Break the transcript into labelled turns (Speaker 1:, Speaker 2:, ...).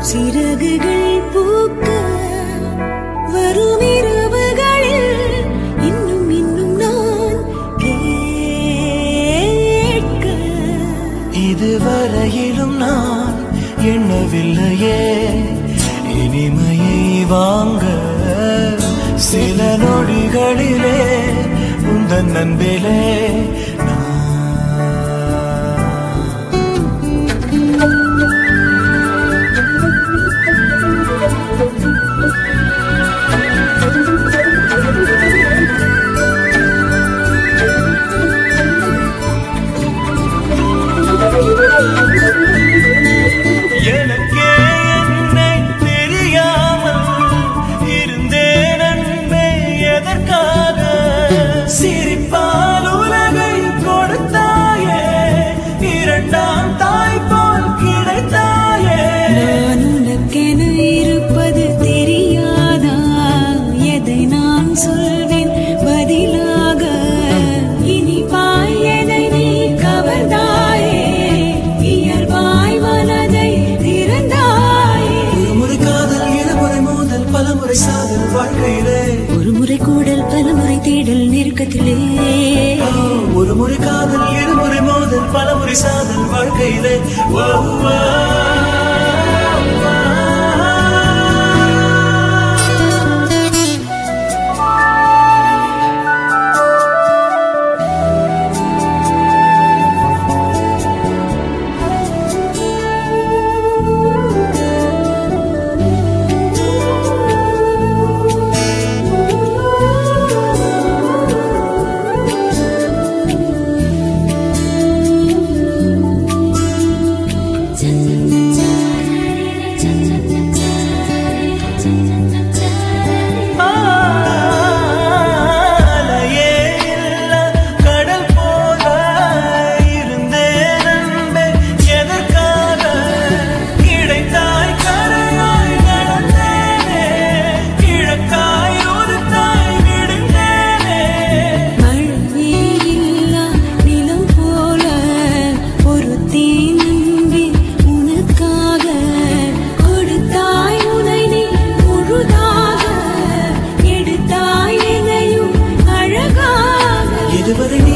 Speaker 1: சிறகுகள் பூக்க வரும் இரவுகளில் இன்னும் இன்னும் நான் கேட்க
Speaker 2: இதுவரையிலும் நான் எண்ணவில்லையே இனிமையை வாங்க சில நொடிகளிலே உந்தன் அன்பிலே நான் எனக்கே என்னை தெரியாமல் இருந்தேன் அன்பே எதற்காக சிரிப்பால் உலகை கொடுத்தாயே இரண்டாம் தாய் போல் கிடைத்தாயே
Speaker 1: நான் உனக்கென இருப்பது தெரியாதா எதை நான் சொல்வேன் பதிலாக இனிப்பாய் எதை நீ கவர்ந்தாயே இயல்பாய் மனதை திறந்தாயே
Speaker 2: ஒரு முறை காதல் இருமுறை மோதல் பலமுறை சாதல் வாழ்க்கையிலே
Speaker 1: ஒரு முறை கூடல் பல முறை தேடல் நெருக்கத்திலே
Speaker 2: ஒரு முறை காதல் இருமுறை மோதல் பலமுறை சாதல் வாழ்க்கையிலே ஓ, ஓ, அலையே இல்ல கடல் போல இருந்தேன் அன்பே எதற்காக கிடைத்தாய் கரையாய் நடந்தேனே கிழக்காய் உருத்தாய் விடுந்தேனே
Speaker 1: மழையே இல்லா நிலம் போல ஒரு நம்பி உனக்காக கொடுத்தாய் உனை நீ முழுதாக எடுத்தாய் எதையும் அழகாக
Speaker 2: இதுவரை